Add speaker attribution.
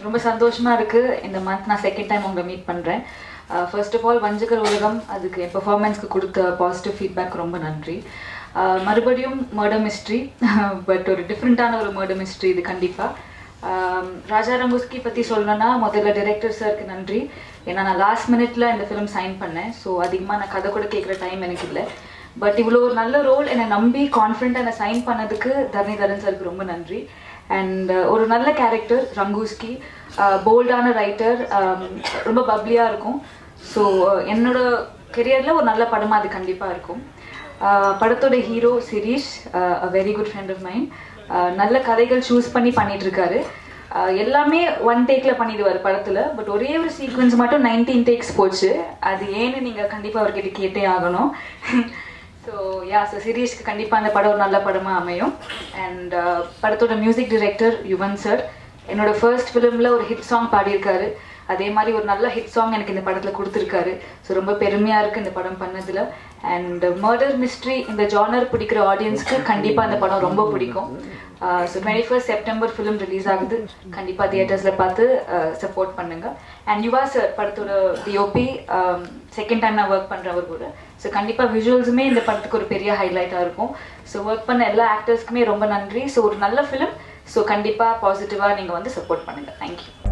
Speaker 1: ரொம்ப சந்தோஷமா இருக்கு இந்த மந்த் நான் செகண்ட் டைம் உங்களை மீட் பண்றேன் first of all Vanjagar Ulagam அதுக்கு என் பெர்ஃபார்மன்ஸ்க்கு கொடுத்த பாசிட்டிவ் ஃபீட்பேக் ரொம்ப நன்றி ஆஹ் மறுபடியும் மர்டர் மிஸ்ட்ரி பட் ஒரு டிஃப்ரெண்ட்டான ஒரு மர்டர் மிஸ்ட்ரி இது கண்டிப்பாக ராஜா ரங்குஸ்கி பற்றி சொல்லணும்னா முதல்ல டைரக்டர் சாருக்கு நன்றி ஏன்னா நான் லாஸ்ட் மினிட்ல இந்த ஃபிலிம் சைன் பண்ணேன் ஸோ அதிகமாக நான் கதை கூட கேட்குற டைம் எனக்கு இல்லை பட் இவ்வளோ ஒரு நல்ல ரோல் என்னை நம்பி கான்ஃபிடென்ட்டாக என்னை சைன் பண்ணதுக்கு தரணிதரன் சாருக்கு ரொம்ப நன்றி அண்ட் ஒரு நல்ல கேரக்டர் ரங்கூஸ்கி போல்டான ரைட்டர் ரொம்ப பப்ளியாக இருக்கும் ஸோ என்னோட கெரியரில் ஒரு நல்ல படமாக அது கண்டிப்பாக இருக்கும் ஆஹ் படத்தோட hero Sirish a very good friend of mind நல்ல கதைகள் சூஸ் பண்ணி பண்ணிட்டு இருக்காரு ஆஹ் எல்லாமே ஒன் டேக்ல பண்ணிடுவார் படத்துல பட் ஒரே ஒரு சீக்வன்ஸ் மட்டும் நைன்டீன் டேக்ஸ் போச்சு அது ஏன்னு நீங்க கண்டிப்பா அவர்கிட்ட கேட்டே ஆகணும் ஸோ யா ஸோ சீரீஸ்க்கு கண்டிப்பாக அந்த படம் ஒரு நல்ல படமாக அமையும் அண்ட் படத்தோட மியூசிக் டைரக்டர் யுவன் சார் என்னோட ஃபர்ஸ்ட் ஃபிலிமில் ஒரு ஹிட் சாங் பாடியிருக்காரு அதே மாதிரி ஒரு நல்ல ஹிட் சாங் எனக்கு இந்த படத்தில் கொடுத்துருக்காரு ஸோ ரொம்ப பெருமையாக இருக்குது இந்த படம் பண்ணதில் அண்ட் மர்டர் மிஸ்ட்ரி இந்த ஜானர் பிடிக்கிற ஆடியன்ஸ்க்கு கண்டிப்பாக இந்த படம் ரொம்ப பிடிக்கும் so twenty first September film release ஆகுது கண்டிப்பாக தியேட்டர்ஸில் பார்த்து சப்போர்ட் பண்ணுங்க அண்ட் யுவா சார் படத்தோட டிஓபி செகண்ட் டைம் நான் ஒர்க் பண்ணுறேன் அவர் கூட ஸோ கண்டிப்பாக விஷுவல்ஸுமே இந்த படத்துக்கு ஒரு பெரிய ஹைலைட்டாக இருக்கும் ஸோ ஒர்க் பண்ண எல்லா ஆக்டர்ஸ்க்குமே ரொம்ப நன்றி ஸோ ஒரு நல்ல ஃபிலிம் ஸோ கண்டிப்பாக பாசிட்டிவாக நீங்கள் வந்து சப்போர்ட் பண்ணுங்கள் தேங்க்யூ